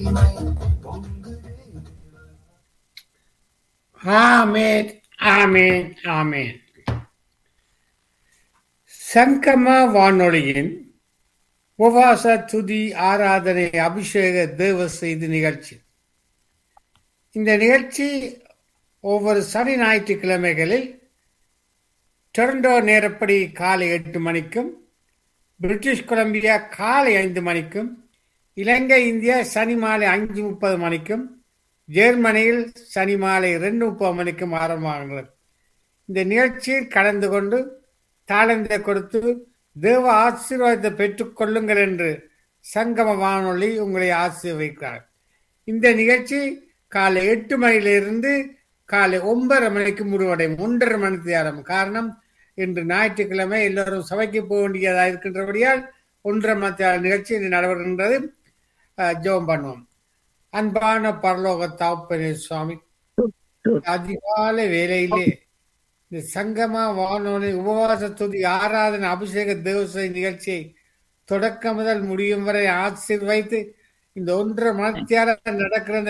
ஆமேன் ஆமேன் ஆமேன் சங்கம வானொலியின் உபவாச துதி ஆராதனை அபிஷேக தேவ செய்தி நிகழ்ச்சி இந்த நிகழ்ச்சி ஒவ்வொரு சனி ஞாயிற்றுக்கிழமைகளில் டொரண்டோ நேரப்படி காலை எட்டு மணிக்கும் பிரிட்டிஷ் கொலம்பியா காலை ஐந்து மணிக்கும் இலங்கை இந்தியா சனி மாலை அஞ்சு முப்பது மணிக்கும் ஜெர்மனியில் சனி மாலை ரெண்டு முப்பது மணிக்கும் ஆரம்பமாகிறது இந்த நிகழ்ச்சியில் கலந்து கொண்டு தாளந்தை கொடுத்து தேவ ஆசீர்வாதத்தை பெற்றுக்கொள்ளுங்கள் என்று சங்கம வானொலி உங்களை ஆசீர்வதிக்கிறார் இந்த நிகழ்ச்சி காலை எட்டு மணியிலிருந்து காலை ஒன்பதரை மணிக்கு முடிவடையும் ஒன்றரை மணி நேரம் காரணம் இன்று ஞாயிற்றுக்கிழமை எல்லோரும் சபைக்கு போக வேண்டியதாக இருக்கின்றபடியால் ஒன்றரை மணி நேர நிகழ்ச்சி இன்று நடைபெறுகின்றது ஜோம் பண்ணுவோம் அன்பான பரலோக தாப்பனே சுவாமி அதிகாலை வேலையிலே இந்த சங்கமா வானொலி உபவாச துதி ஆராதனை அபிஷேக தேவசை நிகழ்ச்சியை தொடக்கம் முதல் முடியும் வரை ஆசீர்வைத்து இந்த ஒன்றரை மணி நேரம் நடக்கிற